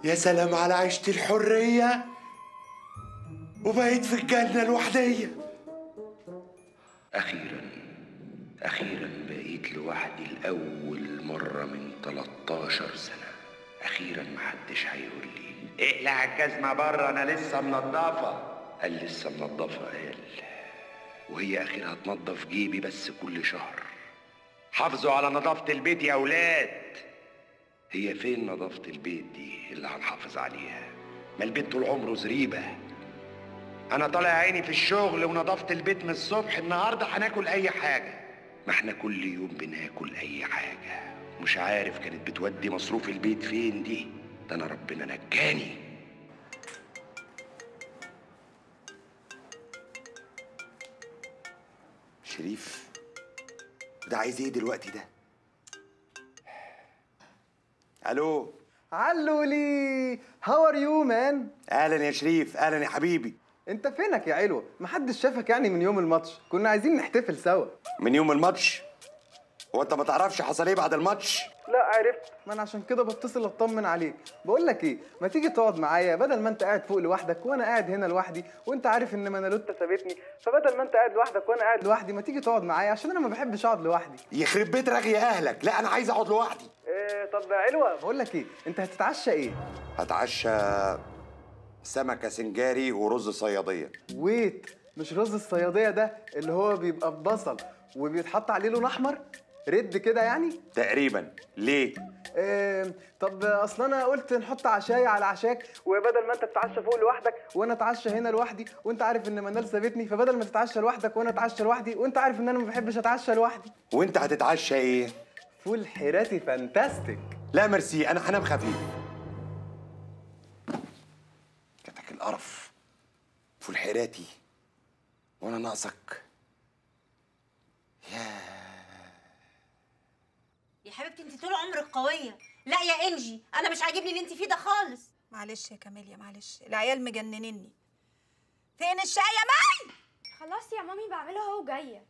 يا سلام على عيشة الحرية وبقيت في الجنة الوحدية أخيرا أخيرا بقيت لوحدي لأول مرة من 13 سنة أخيرا محدش هيقول لي اقلع الجزمة بره أنا لسه منضفة قال لسه منضفة قال وهي أخيرا هتنضف جيبي بس كل شهر حافظوا على نظافة البيت يا أولاد هي فين نظافة البيت دي اللي هنحافظ عليها ما البيت طول عمره زريبة انا طالع عيني في الشغل ونظافه البيت من الصبح النهارده هناكل اي حاجه ما احنا كل يوم بناكل اي حاجه مش عارف كانت بتودي مصروف البيت فين دي ده انا ربنا نجاني شريف ده عايز ايه دلوقتي ده الو علولي هاو ار يو مان اهلا يا شريف اهلا يا حبيبي انت فينك يا علوة محدش شافك يعني من يوم الماتش كنا عايزين نحتفل سوا من يوم الماتش هو انت ما تعرفش حصل ايه بعد الماتش لا عرفت ما انا عشان كده بتصل اطمن عليك بقول لك ايه ما تيجي تقعد معايا بدل ما انت قاعد فوق لوحدك وانا قاعد هنا لوحدي وانت عارف ان منالوتا سابتني فبدل ما انت قاعد لوحدك وانا قاعد لوحدي ما تيجي تقعد معايا عشان انا ما بحبش اقعد لوحدي يخرب بيت رغي اهلك لا انا عايز اقعد لوحدي إيه طب يا علوة بقول لك ايه انت هتتعشى ايه هتعشى سمكة سنجاري ورز صيادية ويت مش رز الصياديه ده اللي هو بيبقى ببصل وبيتحط عليه لون احمر رد كده يعني تقريبا ليه إيه طب اصل انا قلت نحط عشايه على عشاك وبدل ما انت تتعشى فوق لوحدك وانا اتعشى هنا لوحدي وانت عارف ان منال سابتني فبدل ما تتعشى لوحدك وانا اتعشى لوحدي وانت عارف ان انا ما بحبش اتعشى لوحدي وانت هتتعشى ايه فول حيراتي فانتاستيك لا ميرسي انا هنام خفيف جاتك القرف فول حيراتي وانا ناقصك يا حبيبتي انت طول عمرك قويه لا يا انجي انا مش عاجبني اللي انت فيه ده خالص معلش يا كاميليا معلش العيال مجننني فين الشاي يا مي خلاص يا مامي بعمله اهو جايه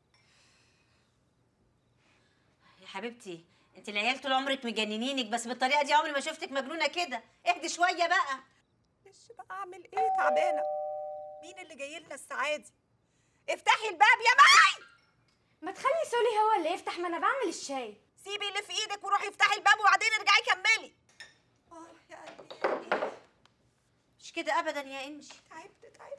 يا حبيبتي انت العيال طول عمرك مجننينك بس بالطريقه دي عمري ما شفتك مجنونه كده اهدي شويه بقى معلش بقى اعمل ايه تعبانه مين اللي جاي لنا الساعه دي افتحي الباب يا مي ما تخلي سولي هو اللي يفتح ما انا بعمل الشاي سيبي اللي في ايدك وروحي افتحي الباب وبعدين ارجعي كملي اه يا قلبي مش كده ابدا يا انجي تعبت تعبت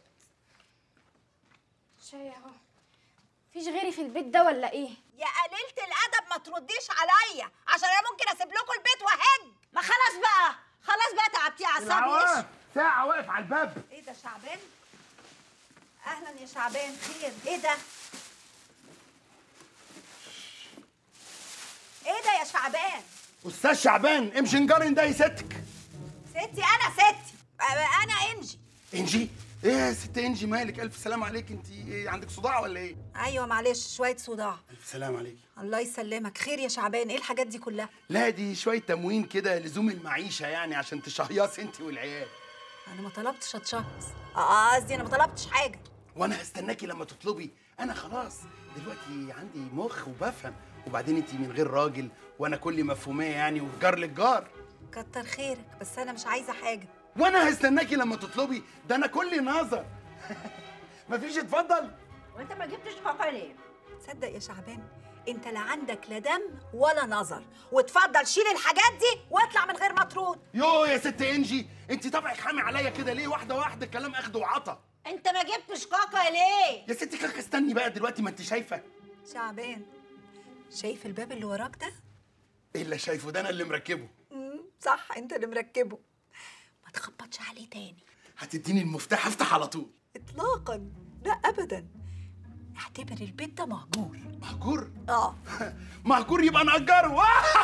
شاي اهو فيش غيري في البيت ده ولا ايه يا قليلة الأدب ما ترديش عليا عشان أنا ممكن أسيب لكم البيت وأهج ما خلاص بقى خلاص بقى تعبتيه اعصابي ساعة واقف على الباب إيه ده شعبان؟ أهلا يا شعبان خير إيه ده؟ إيه ده يا شعبان؟ استاذ شعبان امشي نجارن ده ستك ستي أنا ستي أ- أنا إنجي انجي ايه يا ست انجي مالك الف سلام عليك انت ايه عندك صداع ولا ايه أيوة معلش شوية صداع الف سلام عليك الله يسلمك خير يا شعبان إيه الحاجات دي كلها؟ لا دي شويه تموين كده لزوم المعيشه يعني عشان تشهيص انت والعيال أنا ما طلبتش أتشخص آه قصدي أنا ما طلبتش حاجة وانا هستناكي لما تطلبي انا خلاص دلوقتي عندي مخ وبفهم وبعدين انت من غير راجل وانا كل مفهوميه يعني وجار للجار كتر خيرك بس أنا مش عايزة حاجة وانا هستناكي لما تطلبي ده انا كل نظر مفيش اتفضل وانت ما جبتش كاكا ليه تصدق يا شعبان انت لا عندك لا دم ولا نظر وتفضل شيل الحاجات دي واطلع من غير ما ترد يو يا ست انجي انت طبعك حامي عليا كده ليه واحده واحده الكلام اخد وعطا انت ما جبتش كاكا ليه يا ستي كاكا استني بقى دلوقتي ما انت شايفه شعبان شايف الباب اللي وراك ده ايه اللي شايفه ده انا اللي مركبه مم، صح انت اللي مركبه ما تخبطش عليه تاني هتديني المفتاح افتح على طول اطلاقا لا ابدا اعتبر البيت ده مهجور مهجور اه مهجور يبقى نأجره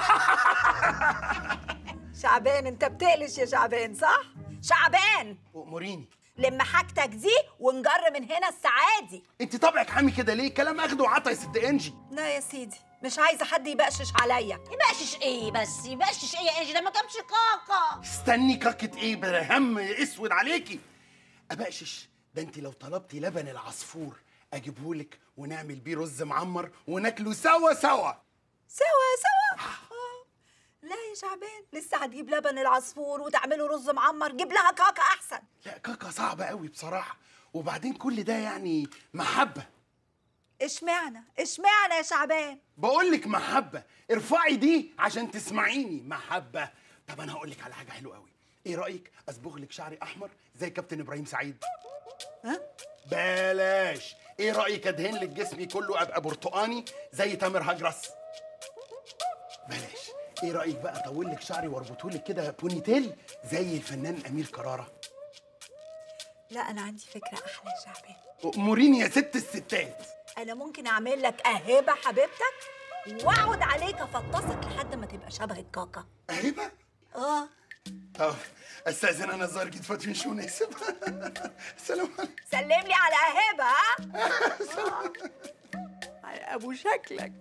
شعبان انت بتقلش يا شعبان صح شعبان اموريني لم حاجتك دي ونجر من هنا السعادي انت طبعك حامي كده ليه كلام اخد وعطا يا ست انجي لا يا سيدي مش عايزه حد يبقشش عليا يبقشش ايه بس يبقشش ايه يا انجي ده ما جابش كاكا استني كاكة ايه بلا هم اسود عليكي ابقشش ده انت لو طلبتي لبن العصفور اجيبهولك ونعمل بيه رز معمر وناكله سوا سوا سوا سوا آه. لا يا شعبان لسه هتجيب لبن العصفور وتعمله رز معمر جيب لها كاكا احسن لا كاكا صعبة قوي بصراحة وبعدين كل ده يعني محبة اشمعنى اشمعنى يا شعبان بقول لك محبة ارفعي دي عشان تسمعيني محبة طب انا هقول لك على حاجة حلوة قوي ايه رأيك اصبغ لك شعري احمر زي كابتن ابراهيم سعيد ها بلاش ايه رأيك ادهن لك جسمي كله ابقى برتقاني زي تامر هجرس بلاش ايه رأيك بقى اطول لك شعري واربطه لك كده بونيتيل زي الفنان امير كرارة لا انا عندي فكره احلى يا شعبان اموريني يا ست الستات انا ممكن اعمل لك اهبه حبيبتك واقعد عليك افطسك لحد ما تبقى شبه الكاكا اهبه اه طب استاذن انا الظاهر جيت فاتن شو نكسب السلام عليكم سلم لي على اهبه ها على ابو شكلك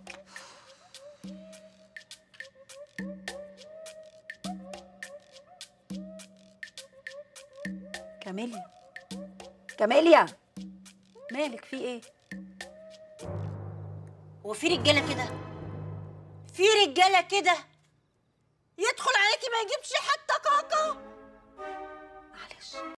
كاميليا كاميليا مالك في ايه هو في رجاله كده في رجاله كده يدخل عليكي ما يجيبش حتى كاكا معلش